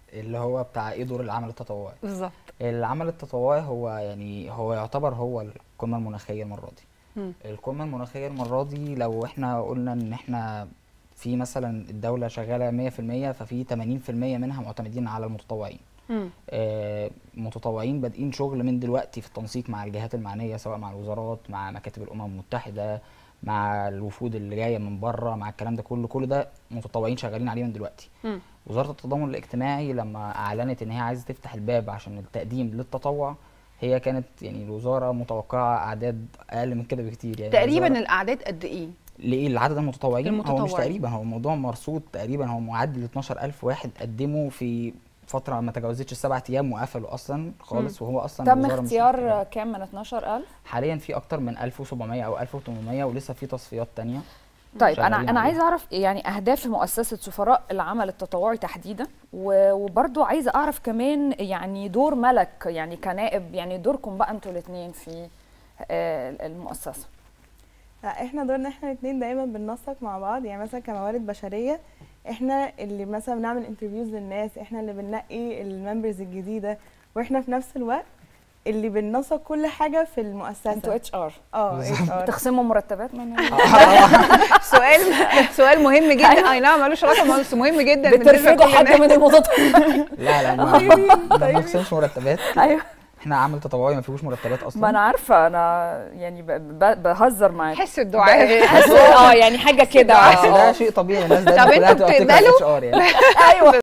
اللي هو بتاع ايه دور العمل التطوعي بالظبط العمل التطوعي هو يعني هو يعتبر هو القمه المناخيه المره دي مم. القمه المناخيه المره دي لو احنا قلنا ان احنا في مثلا الدوله شغاله 100% ففي 80% منها معتمدين على المتطوعين مم. آه، متطوعين بادئين شغل من دلوقتي في التنسيق مع الجهات المعنيه سواء مع الوزارات مع مكاتب الامم المتحده مع الوفود اللي جايه من بره مع الكلام ده كله كل ده متطوعين شغالين عليه من دلوقتي مم. وزاره التضامن الاجتماعي لما اعلنت ان هي عايزه تفتح الباب عشان التقديم للتطوع هي كانت يعني الوزاره متوقعه اعداد اقل من كده بكتير يعني تقريبا الوزارة- الاعداد قد ايه ليه العدد المتطوعين هو مش المتطوعين. تقريبا هو الموضوع مرصود تقريبا هو معدل 12000 واحد قدموا في فتره ما تجاوزتش السبع ايام وقفلوا اصلا خالص وهو اصلا تم الوزارة مش اختيار محتاجة. كام من 12000 حاليا في اكتر من 1700 او 1800 ولسه في تصفيات تانية طيب انا شغالين انا عليه. عايزه اعرف يعني اهداف مؤسسه سفراء العمل التطوعي تحديدا و- وبرضو عايزه اعرف كمان يعني دور ملك يعني كنائب يعني دوركم بقى انتوا الاثنين في آه، المؤسسه لا احنا دورنا احنا الاثنين دايما بننسق مع بعض يعني مثلا كموارد بشريه احنا اللي مثلا بنعمل انترفيوز للناس احنا اللي بننقي الممبرز الجديده واحنا في نفس الوقت اللي بننسق كل حاجه في المؤسسه انتوا اتش ار اه بالظبط. HR. بتخصموا مرتبات من سؤال سؤال مهم جدا اي نعم ملوش علاقه بس مهم جدا بالنسبة بترفضوا لكل حد الناس. من المتطوعين لا لا ما طيبين ما طيبين بنخصمش مرتبات ايوه احنا عمل تطوعي ما فيهوش مرتبات اصلا ما انا عارفه انا يعني ب- ب- بهزر معاك حس الدعاء بس اه يعني حاجه كده بس ده آه. شيء طبيعي الناس طب دايما كلها انتوا تبقى بتكره بتقبلوا؟ HR يعني ايوه